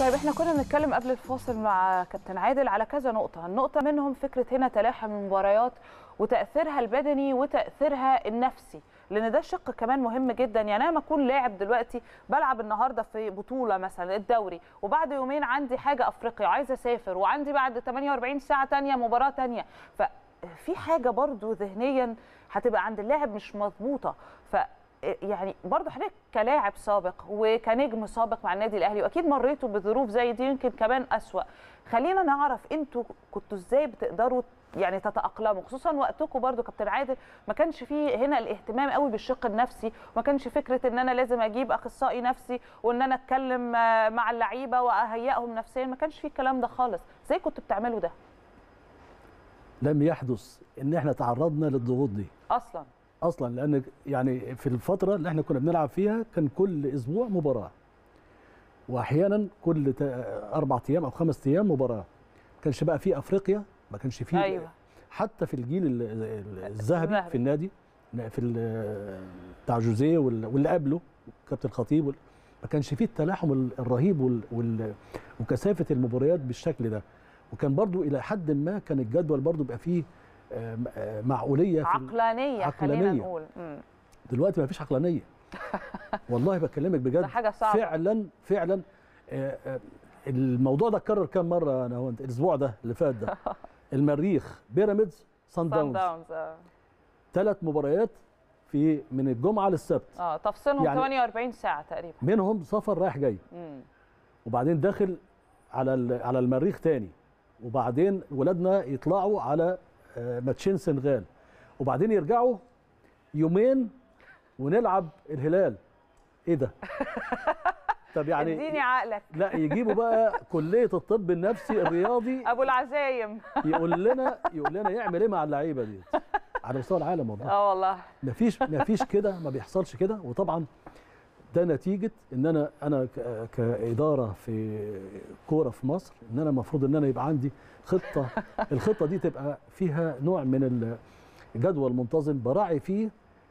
طيب احنا كنا بنتكلم قبل الفاصل مع كابتن عادل على كذا نقطة، النقطة منهم فكرة هنا تلاحم المباريات وتأثيرها البدني وتأثيرها النفسي، لأن ده شق كمان مهم جدا، يعني أنا لما أكون لاعب دلوقتي بلعب النهاردة في بطولة مثلا الدوري وبعد يومين عندي حاجة أفريقيا وعايزة أسافر وعندي بعد 48 ساعة تانية مباراة تانية، ففي حاجة برضو ذهنيا هتبقى عند اللاعب مش مظبوطة، ف يعني برضه حضرتك كلاعب سابق وكنجم سابق مع النادي الاهلي واكيد مريتوا بظروف زي دي يمكن كمان اسوا خلينا نعرف انتوا كنتوا ازاي بتقدروا يعني تتاقلموا خصوصا وقتكم برضه كابتن عادل ما كانش فيه هنا الاهتمام قوي بالشق النفسي وما كانش فكره ان انا لازم اجيب اخصائي نفسي وان انا اتكلم مع اللعيبه واهيئهم نفسيا ما كانش فيه الكلام ده خالص ازاي كنتوا بتعملوا ده لم يحدث ان احنا تعرضنا للضغوط دي اصلا اصلا لان يعني في الفتره اللي احنا كنا بنلعب فيها كان كل اسبوع مباراه واحيانا كل اربع ايام او خمس ايام مباراه ما كانش بقى في افريقيا ما كانش فيه أيوة. حتى في الجيل الذهبي في النادي في بتاع جوزيه واللي قبله كابتن الخطيب ما كانش فيه التلاحم الرهيب وكثافه المباريات بالشكل ده وكان برضو الى حد ما كان الجدول برضو بيبقى فيه معقوليه عقلانيه, عقلانية خلينا نقول مم. دلوقتي ما فيش عقلانيه والله بكلمك بجد ده حاجه صعبه فعلا فعلا الموضوع ده اتكرر كام مره انا هو الاسبوع ده اللي فات ده المريخ بيراميدز سان داونز ثلاث مباريات في من الجمعه للسبت اه تفصيلهم يعني 48 ساعه تقريبا منهم سفر رايح جاي مم. وبعدين داخل على على المريخ تاني وبعدين ولادنا يطلعوا على ماتشين سنغال وبعدين يرجعوا يومين ونلعب الهلال ايه ده طب يعني اديني عقلك لا يجيبوا بقى كليه الطب النفسي الرياضي ابو العزايم يقول لنا يقول لنا يعمل ايه مع اللعيبه دي على مستوى العالم والله اه والله مفيش مفيش كده ما بيحصلش كده وطبعا ده نتيجه ان انا انا كاداره في كوره في مصر ان انا المفروض ان انا يبقى عندي خطه الخطه دي تبقى فيها نوع من الجدول منتظم براعي فيه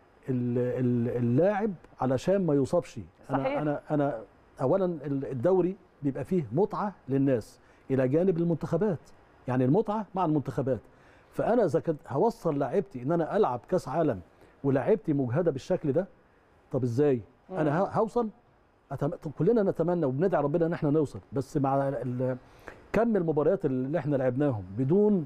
اللاعب علشان ما يصابش صحيح. انا انا انا اولا الدوري بيبقى فيه متعه للناس الى جانب المنتخبات يعني المتعه مع المنتخبات فانا اذا كنت هوصل لاعبتي ان انا العب كاس عالم ولاعبتي مجهده بالشكل ده طب ازاي انا هوصل أتم... كلنا نتمنى وبندعي ربنا ان احنا نوصل بس مع ال... كم المباريات اللي احنا لعبناهم بدون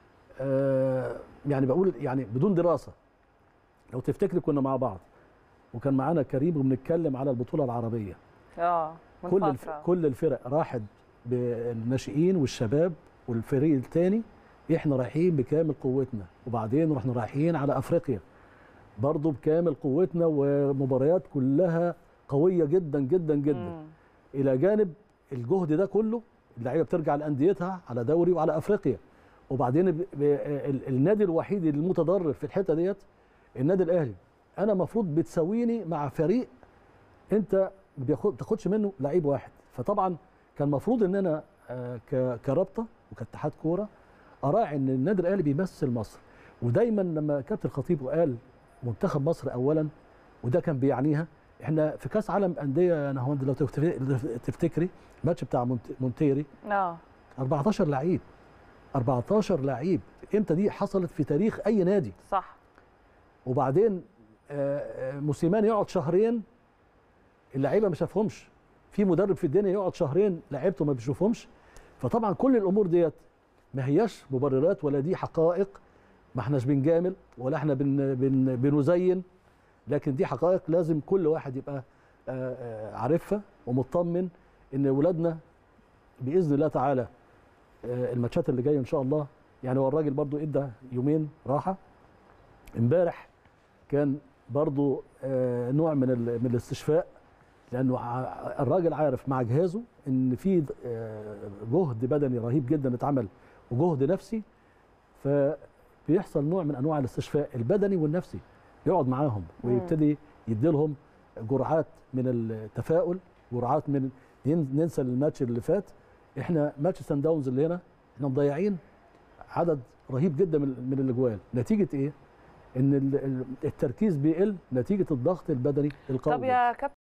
آه يعني بقول يعني بدون دراسه لو تفتكري كنا مع بعض وكان معانا كريم وبنتكلم على البطوله العربيه اه كل الف... كل الفرق راحت بالناشئين والشباب والفريق الثاني احنا رايحين بكامل قوتنا وبعدين رحنا رايحين على افريقيا برضه بكامل قوتنا ومباريات كلها قويه جدا جدا جدا مم. الى جانب الجهد ده كله اللعيبه بترجع لانديتها على دوري وعلى افريقيا وبعدين ب... ب... النادي الوحيد المتضرر في الحته ديت النادي الاهلي انا المفروض بتساويني مع فريق انت ما بتاخدش منه لعيب واحد فطبعا كان المفروض ان انا كرابطه وكاتحاد كوره اراعي ان النادي الاهلي بيمثل مصر ودايما لما كابتن الخطيب قال منتخب مصر اولا وده كان بيعنيها احنا في كاس عالم انديه يا نهاوند لو تفتكري الماتش بتاع مونتيري اه 14 لعيب 14 لعيب امتى دي حصلت في تاريخ اي نادي صح وبعدين موسيماني يقعد شهرين اللعيبه ما شافهمش في مدرب في الدنيا يقعد شهرين لعيبته ما بيشوفهمش فطبعا كل الامور ديت ما هياش مبررات ولا دي حقائق ما احناش بنجامل ولا احنا بن بن بنزين لكن دي حقائق لازم كل واحد يبقى عارفها ومطمن ان ولادنا باذن الله تعالى الماتشات اللي جايه ان شاء الله يعني هو الراجل برضو ادى يومين راحه امبارح كان برضو نوع من من الاستشفاء لانه الراجل عارف مع جهازه ان في جهد بدني رهيب جدا اتعمل وجهد نفسي فبيحصل نوع من انواع الاستشفاء البدني والنفسي يقعد معاهم ويبتدي يديلهم جرعات من التفاؤل جرعات من ننسى الماتش اللي فات احنا ماتش سان داونز اللي هنا احنا مضيعين عدد رهيب جدا من الاجوال نتيجه ايه ان التركيز بيقل نتيجه الضغط البدني القوي طب يا كابتن